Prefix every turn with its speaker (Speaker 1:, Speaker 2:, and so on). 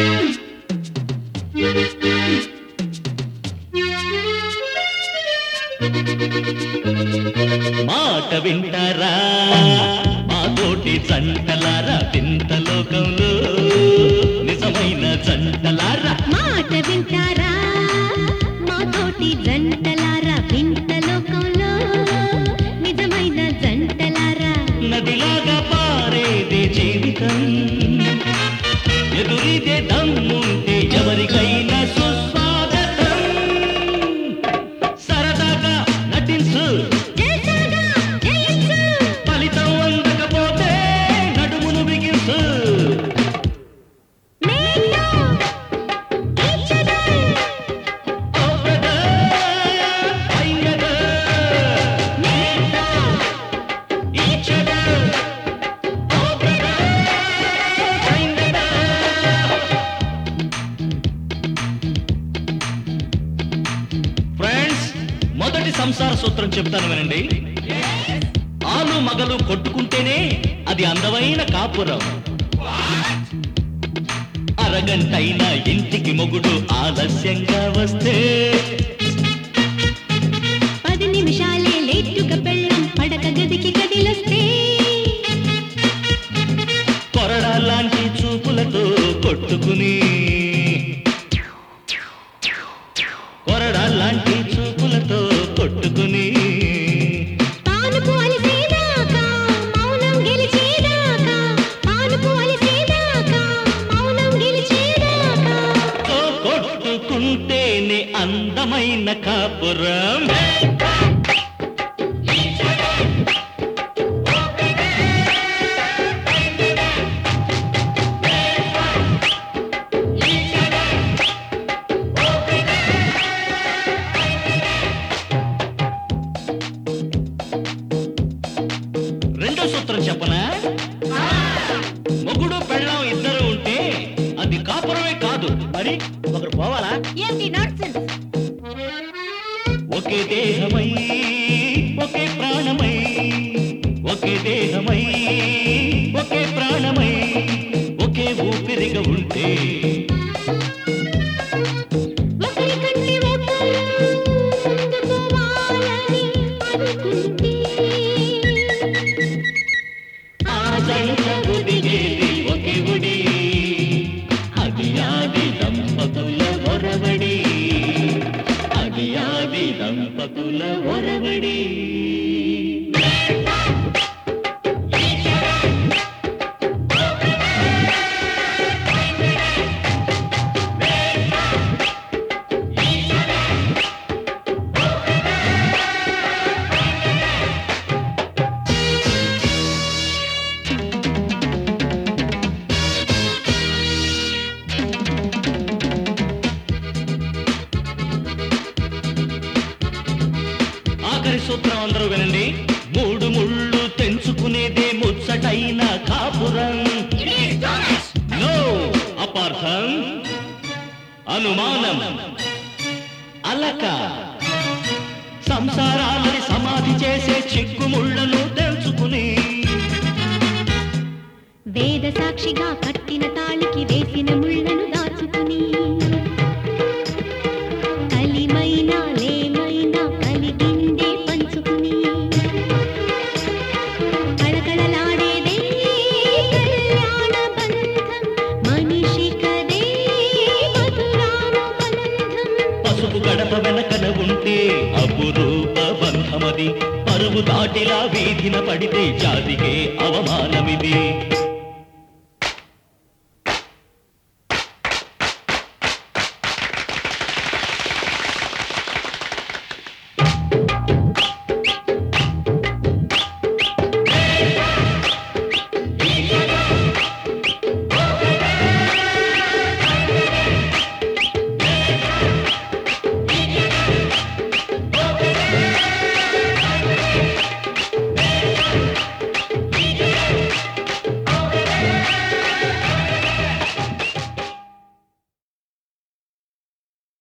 Speaker 1: మాట వింటారా మా తోటి జంటలారా వింత లోకంలో నిజమైన జంటలారా
Speaker 2: మాట వింటారా మా తోటి జంటలారా వింత లోకంలో నిజమైన జంటలారా
Speaker 1: నదిలాగా పారేదే జీవితం ఎదురిదే దమ్ముంటే ఎవరికైనా సుస్వాగతం సరదాగా నటించు
Speaker 2: జల్సాగా జయించు
Speaker 1: ఫలితం అందకపోతే నడుమును బిగించు
Speaker 2: మేలో each other.
Speaker 1: ఓ బ్రదర్, అయ్యదో,
Speaker 2: మేలో
Speaker 1: each other. ఓ బ్రదర్, అయ్యదో. ఫ్రెండ్స్ మొదటి సంసార సూత్రం చెప్తాను వినండి ఆలు మగలు కొట్టుకుంటేనే అది అందమైన కాపురం అరగంటైనా ఇంటికి మొగుడు ఆలస్యంగా వస్తే
Speaker 2: పది నిమిషాలే లేటుగా పెళ్ళం పడక గదికి గదిలొస్తే
Speaker 1: కొరడా లాంటి చూపులతో కొట్టుకుని కొరడా లాంటి చూపులతో కొట్టుకుని
Speaker 2: పానుపు అలిసేదాకా మౌనం గెలిచేదాకా పానుపు అలిసేదాకా మౌనం గెలిచేదాకా
Speaker 1: తో కొట్టుకుంటేనే అందమైన కాపురం రెండో సూత్రం చెప్పనా మొగుడు పెళ్ళం ఇద్దరు ఉంటే అది కాపురమే కాదు మరి ఒకరు పోవాలా
Speaker 2: ఏంటి నాన్సెన్స్
Speaker 1: ఒకే దేహమై ఒకే ప్రాణమై ఒకే దేహమై ఒకే ప్రాణమై ఒకే ఊపిరిగా ఉంటే
Speaker 2: ఒకరి కంటే ఒకరు ముందుకు వాలని అనుకుంటే
Speaker 1: ఆ జంట ఒదిగేది ఒకే ఒడి అది ఆది దంపతుల ఒరవడి అది ఆది దంపతుల ఒరవడి ఆఖరి సూత్రం అందరూ వినండి మూడు ముళ్ళు తెంచుకునేదే ముచ్చటైన కాపురం నో అపార్థం అనుమానం అలక సంసారాలని సమాధి చేసే చిక్కుముళ్ళను తెంచుకుని
Speaker 2: వేద సాక్షిగా కట్టిన తాళికి వేసిన ముళ్ళను దాచుకుని కలిమైనా లేమైనా కలిగిందే పంచుకుని కళకళలాడేదే కళ్యాణ బంధం మనిషి కదే మధురానుబంధం
Speaker 1: పసుపు గడప వెనకన ఉంటే అపురూప బంధమది పరువు దాటిలా వీధిన పడితే జాతికే అవమానమిది